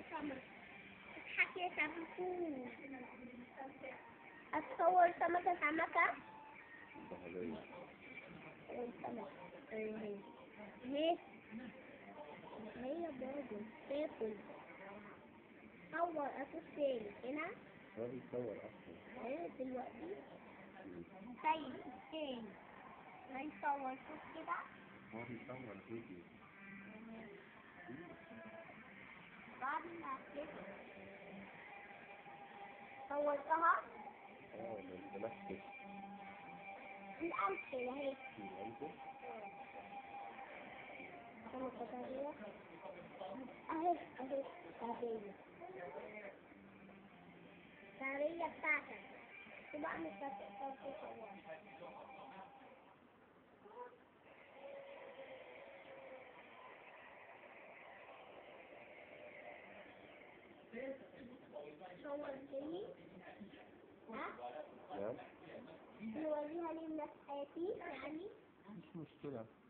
سمك تضحكي يا سمكون اتصور سمكة سمكة ظهرية والسمك اهي اهي هي برضه تاكل صور اشوف تاني هنا هو بيصور أصلا ايه دلوقتي طيب تاني هيصور شوف كده هو بيصور فيديو بعد ما كده صورتها اه ده انت نفسك الألف اهي في قلبه سمكة طرية اهي اهي طرية طرية بتاعتك تبقى مش هتقدر تصور صورتني ها نعم نوريها للناس حياتي يعني مش مشكلة